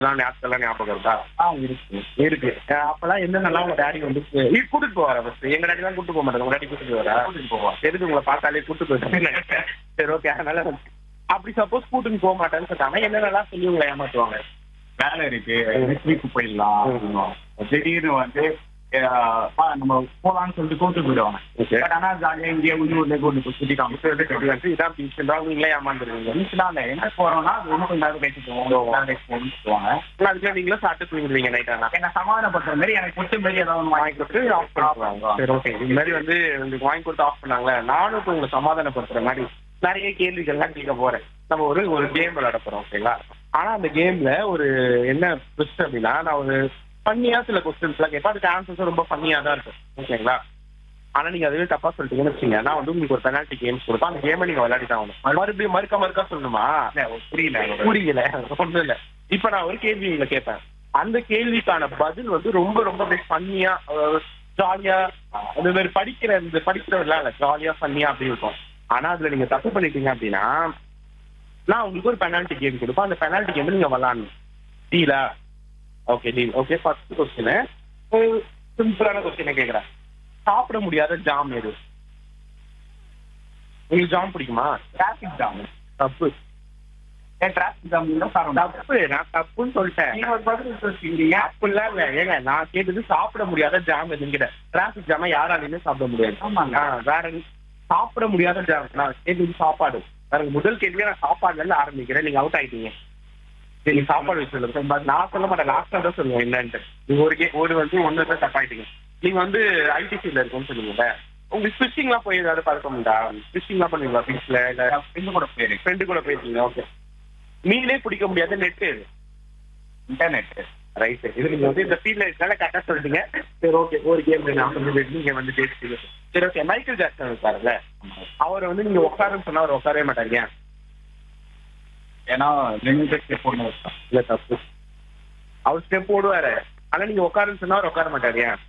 நாட்கள்லாம் ஞாபகம் இருக்கா ஆ இருக்கு இருக்கு அஹ் அப்பெல்லாம் என்னென்னலாம் உங்க டாடி வந்து நீ கூட்டிட்டு போவாரா ஃபர்ஸ்ட் எங்க டாடி தான் கூட்டு போக மாட்டாங்க உங்க டாடி கூட்டிட்டு வரா கூட்டிட்டு போவா எதுக்கு உங்களை பார்த்தாலே கூட்டு போயிட்டு நினைச்சேன் சரி ஓகே அதனால அப்படி சப்போஸ் கூட்டின்னு போக மாட்டேன்னு சொன்னாங்க என்னென்னலாம் சொல்லி உங்களை ஏமாத்துவாங்க வேலை இருக்கு நெக்ஸ்ட் வீக் போயிடலாம் திடீர்னு வந்து அஹ், பா, நம்ம போலாம்னு சொல்லிட்டு கூட்டு போயிடுவாங்க Okay. பட் ஆனா ஜாலியா இங்கே உள்ளூர்ல கூட்டு போய் சுத்தி காமிச்சு இதான் பீச்சுன்றா நீங்களே ஏமாந்துருவீங்க வீட்டுலாம் இல்ல எங்க போறோம்னா அது இன்னும் கொஞ்ச நேரம் பேசிட்டு போவோம் போகணும்னு சொல்லுவாங்க அதுக்குள்ள நீங்களும் சாப்பிட்டு தூங்கிடுவீங்க நைட் ஆனா என்ன சமாதானப்படுத்துற மாதிரி எனக்கு பிடிச்ச மாதிரி ஏதாவது ஒண்ணு வாங்கி கொடுத்து ஆஃப் பண்ணுவாங்க சரி ஓகே இந்த மாதிரி வந்து உங்களுக்கு வாங்கி கொடுத்து ஆஃப் பண்ணாங்களே நானும் இப்போ உங்களை சமாதானப்படுத்துற மாதிரி நிறைய கேள்விகள்லாம் கேட்க போறேன் நம்ம ஒரு ஒரு கேம் விளையாட போறோம் ஓகேங்களா ஆனா அந்த கேம்ல ஒரு என்ன ட்விஸ்ட் அப்படின்னா நான் ஒரு ஃபன்னியா சில கொஸ்டின்ஸ் எல்லாம் கேட்பேன் அதுக்கு ஆன்சர்ஸ் ரொம்ப ஃபன்னியா தான் இருக்கும் ஓகேங்களா ஆனா நீங்க அதுவே தப்பா சொல்லிட்டீங்கன்னு வச்சுங்க நான் வந்து உங்களுக்கு ஒரு பெனால்டி கேம்ஸ் கொடுப்பேன் அந்த கேமை நீங்க விளையாடி தான் ஆகணும் மறுபடியும் மறுக்க மறுக்க சொல்லணுமா இல்ல, புரியல புரியல ஒண்ணும் இல்ல இப்ப நான் ஒரு கேள்வி உங்களை கேட்பேன் அந்த கேள்விக்கான பதில் வந்து ரொம்ப ரொம்ப ஃபன்னியா ஜாலியா அந்த மாதிரி படிக்கிற இந்த படிக்கிறதுலாம் இல்ல ஜாலியா ஃபன்னியா அப்படி இருக்கும் ஆனா அதுல நீங்க தப்பு பண்ணிட்டீங்க அப்படின்னா நான் உங்களுக்கு ஒரு பெனால்டி கேம் கொடுப்பேன் அந்த பெனால்டி கேம் நீங்க விளாடணும் டீலா okay deal okay first question சிம்பிளான கொஸ்டினை கேக்குறேன் சாப்பிட முடியாத ஜாம் எது உங்களுக்கு ஜாம் பிடிக்குமா டிராபிக் ஜாம் தப்பு ஏன் டிராபிக் ஜாம் இல்ல காரணம் தப்பு நான் தப்புன்னு சொல்லிட்டேன் நீங்க ஒரு பதில் சொல்லிட்டீங்க அப்படிலாம் இல்ல ஏங்க நான் கேட்டது சாப்பிட முடியாத ஜாம் எதுங்கிட்ட டிராபிக் ஜாம யாராலையுமே சாப்பிட முடியாது ஆமாங்க. ஆ, வேற என்ன? சாப்பிட முடியாத ஜாம் நான் கேட்டது சாப்பாடு வேற முதல் கேள்வியே நான் சாப்பாடுல இருந்து ஆரம்பிக்கிறேன் நீங்க அவுட் ஆயிட்டீங்க சரி நீங்க சாப்பாடு வச்சு நான் சொல்ல மாட்டேன் லாஸ்டா தான் சொல்லுவேன் என்னன்ட்டு நீங்க ஒரு கே ஒரு வந்து ஒன்னு தான் தப்பாயிட்டீங்க நீங்க வந்து ஐடி ஃபீல்ட்ல இருக்கும்னு சொல்லுவீங்க உங்களுக்கு ஸ்விட்சிங்லாம் போய் ஏதாவது பழக்கம் உண்டா ஸ்விட்சிங்லாம் பண்ணுவீங்களா பீச்ல இல்ல ஃப்ரெண்டு கூட போயிரு ஃப்ரெண்டு கூட போயிருக்கீங்க ஓகே மீனே பிடிக்க முடியாத நெட்டு இன்டர்நெட் ரைட் இது நீங்க வந்து இந்த ஃபீல்ட்ல இருக்கனால கரெக்டா சொல்லிட்டீங்க சரி ஓகே ஒரு கேம் நான் வந்து நீங்க வந்து பேசுறீங்க சரி ஓகே மைக்கேல் ஜாக்சன் இருக்காருல்ல அவர் வந்து நீங்க உட்காருன்னு சொன்னா அவர் உட்காரவே மாட்டாங்க ஏன்? ஏன்னா ரெண்டு ஸ்டெப் ஒன்று வச்சோம் இல்ல தப்பு அவர் ஸ்டெப் போடுவாரு ஆனா நீங்க உட்காருன்னு சொன்னா அவர் உட்கார மாட்டாரு ஏன்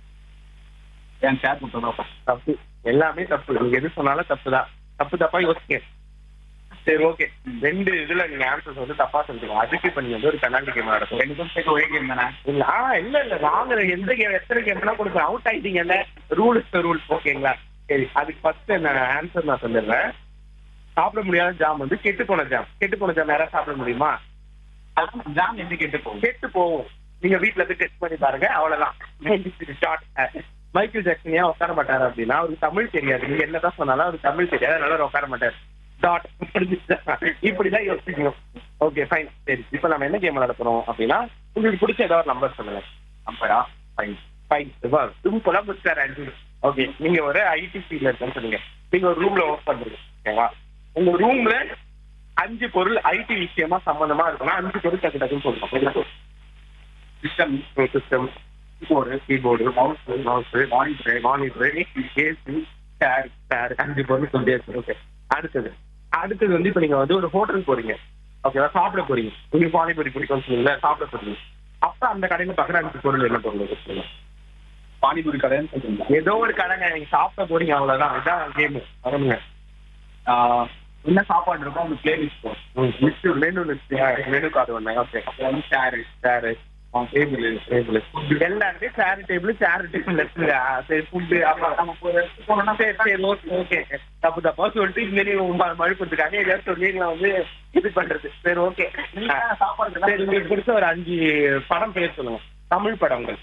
என் சேர் கொடுத்தோம் தப்பு எல்லாமே தப்பு நீங்க எது சொன்னாலும் தப்பு தான் தப்பு தப்பா யோசிக்க சரி ஓகே ரெண்டு இதுல நீங்க ஆன்சர்ஸ் வந்து தப்பா சொல்றீங்க அதுக்கு இப்ப நீங்க வந்து ஒரு பெனால்டி கேம் நடக்கும் ரெண்டு பேரும் சேர்த்து ஒரே கேம் தானே இல்ல ஆ இல்ல இல்ல நாங்க எந்த கேம் எத்தனை கேம்னா கொடுப்பேன் அவுட் ஆயிட்டீங்கல்ல ரூல் இஸ் ரூல் ஓகேங்களா சரி அதுக்கு ஃபர்ஸ்ட் என்ன ஆன்சர் நான் சொல்லிடுறேன் சாப்பிட முடியாத ஜாம் வந்து கெட்டு போன ஜாம் கெட்டு போன ஜாம் யாராவது சாப்பிட முடியுமா ஜாம் எப்படி கேட்டு போகும் கெட்டு போகும் நீங்க வீட்ல இருந்து டெஸ்ட் பண்ணி பாருங்க அவ்வளவுதான் ஷார்ட் மைக்கேல் ஜாக்சன் ஏன் உட்கார மாட்டாரு அப்படின்னா அவருக்கு தமிழ் தெரியாது நீங்க என்னதான் சொன்னாலும் அவருக்கு தமிழ் தெரியாது அதனால அவர் உட்கார மாட்டாரு டாட் இப்படிதான் யோசிக்கணும் ஓகே ஃபைன் சரி இப்போ நம்ம என்ன கேம் விளையாட போறோம் அப்படின்னா உங்களுக்கு பிடிச்ச ஏதாவது ஒரு நம்பர் சொல்லுங்க அப்படா ஃபைன் ஃபைன் சிம்பிளா முடிச்சாரு அஞ்சு ஓகே நீங்க ஒரு ஐடி ஃபீல்ட்ல இருக்கேன்னு சொல்லுங்க நீங்க ஒரு ரூம்ல ஒர்க் பண்றீங்க ஓகேவா உங்க ரூம்ல அஞ்சு பொருள் ஐடி விஷயமா சம்பந்தமா இருக்குன்னா அஞ்சு பொருள் டக்கு டக்குன்னு சொல்லணும் system system keyboard keyboard mouse mouse monitor monitor AC chair chair அஞ்சு பொருள் சொல்லிட்டே இருக்கு ஓகே அடுத்தது அடுத்தது வந்து இப்போ நீங்க வந்து ஒரு ஹோட்டல் போறீங்க ஓகேவா சாப்பிட போறீங்க உங்களுக்கு பானிபூரி பிடிக்கும்னு சொல்லுங்க சாப்பிட போறீங்க அப்ப அந்த கடையில பாக்குற அஞ்சு பொருள் என்ன பொருள் இருக்கு சொல்லுங்க பானிபூரி கடைன்னு சொல்றீங்க ஏதோ ஒரு கடைங்க நீங்க சாப்பிட போறீங்க அவ்வளவுதான் இதான் கேம் வரணுங்க ஆஹ், என்ன சாப்பாடு இருக்கோ அந்த பிளேலிஸ்ட் போகும் list menu list menu card ஒண்ணு ஓகே அப்புறம் வந்து சேரு சேரு டேபிள் டேபிள் எல்லாருமே சேர் டேபிள் சேர் டேபிள் சரி ஃபுட்டு அப்புறம் நம்ம ஒரு இடத்துக்கு போனோம்னா சரி சரி ஓகே ஓகே தப்பு தப்பா சொல்லிட்டு இதுமாரி மழுப்புறதுக்காக ஏதாவது சொல்லி எங்களை வந்து இது பண்றது சரி ஓகே நீங்க சாப்பாடு சரி உங்களுக்கு பிடிச்ச ஒரு அஞ்சு படம் பேர் சொல்லுங்க தமிழ் படங்கள்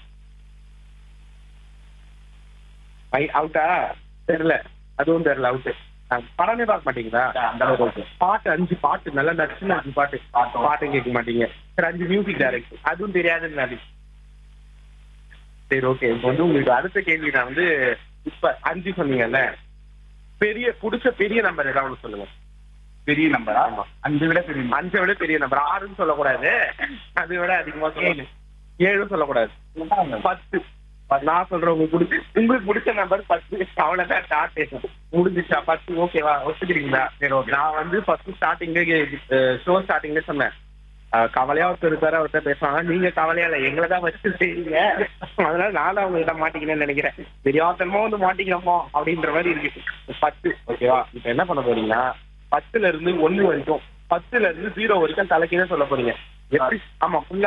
அவுட்டா தெரியல அதுவும் தெரியல அவுட்டு படமே பார்க்க மாட்டீங்களா அந்த அளவுக்கு பாட்டு அஞ்சு பாட்டு நல்லா நச்சுன்னு அஞ்சு பாட்டு பாட்டும் கேட்க மாட்டீங்க சரி அஞ்சு மியூசிக் டைரக்ட் அதுவும் தெரியாதுன்னு சரி ஓகே இப்போ வந்து உங்களுக்கு அடுத்த கேள்வி நான் வந்து இப்ப அஞ்சு சொன்னீங்கல்ல பெரிய புடிச்ச பெரிய நம்பர் ஏதாவது ஒண்ணு சொல்லுங்க பெரிய நம்பரா அஞ்சு விட பெரிய number. அஞ்சை விட பெரிய நம்பர் ஆறுன்னு சொல்லக்கூடாது அதை விட அதிகமா சொல்லணும் ஏழும் சொல்லக்கூடாது பத்து நான் சொல்றேன் உங்களுக்கு பிடிச்ச உங்களுக்கு பிடிச்ச நம்பர் பத்து அவ்வளவுதான் ஸ்டார்ட் முடிஞ்சிச்சா பத்து ஓகேவா ஒத்துக்கிறீங்களா சரி ஓகே நான் வந்து ஃபர்ஸ்ட் ஸ்டார்டிங்ல ஷோ ஸ்டார்டிங்ல சொன்னேன் அஹ், கவலையா ஒருத்தர் இருக்காரு ஒருத்தர் பேசுவாங்க நீங்க கவலையா இல்ல எங்களை தான் வச்சு செய்யுங்க அதனால நானும் அவங்ககிட்ட மாட்டிக்கினேன்னு நினைக்கிறேன் தெரியாதனமா வந்து மாட்டிக்கிறோமோ அப்படின்ற மாதிரி இருக்கு பத்து ஓகேவா இப்ப என்ன பண்ண போறீங்கன்னா பத்துல இருந்து ஒண்ணு வரைக்கும் பத்துல இருந்து ஜீரோ வரைக்கும் தலைக்கீழே சொல்ல போறீங்க எப்படி ஆமா full